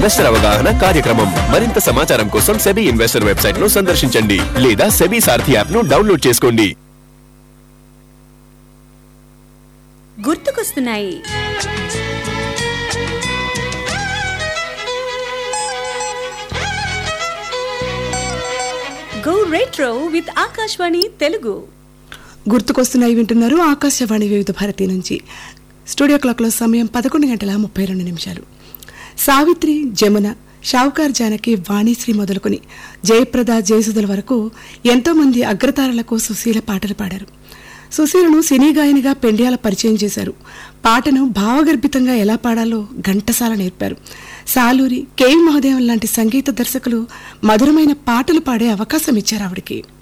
investor అవగాహన కార్యక్రమం మరింత సమాచారం కోసం సెబీ ఇన్వెస్టర్ వెబ్సైట్ ను సందర్శించండి లేదా సెబీ సారథి యాప్ ను డౌన్లోడ్ చేసుకోండి గుర్తుకొస్తున్నాయి go retro with Akashvani Telugu గుర్తుకొస్తున్నాయి వింటున్నారు ఆకాశవాణి వివిధ భారతి నుంచి స్టూడియో క్లాక్లో సమయం పదకొండు గంటల ముప్పై రెండు నిమిషాలు సావిత్రి జమున షావుకార్ జానకి వాణిశ్రీ మొదలుకొని జయప్రద జయసుధల వరకు ఎంతో మంది అగ్రతారలకు సుశీల పాటలు పాడారు సుశీలను సినీ గాయనిగా పెండ్యాల పరిచయం చేశారు పాటను భావగర్భితంగా ఎలా పాడాలో ఘంటసాల నేర్పారు సాలూరి కేవి మహదేవన్ లాంటి సంగీత దర్శకులు మధురమైన పాటలు పాడే అవకాశం ఇచ్చారు ఆవిడకి